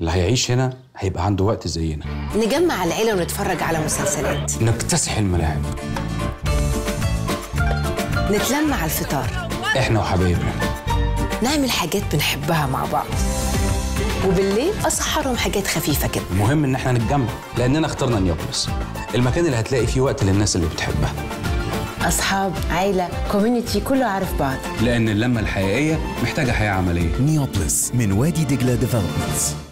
اللي هيعيش هنا هيبقى عنده وقت زينا نجمع العيلة ونتفرج على مسلسلات نكتسح الملاعب نتلم على الفطار احنا وحبايبنا نعمل حاجات بنحبها مع بعض وبالليل أسحرهم حاجات خفيفة كده المهم ان احنا نتجمع لاننا اخترنا نيوبلس المكان اللي هتلاقي فيه وقت للناس اللي بتحبها أصحاب عيلة كوميونيتي كله عارف بعض لان اللمه الحقيقيه محتاجه حياه عمليه نيوبلس من وادي دجلة ديفلوبمنتس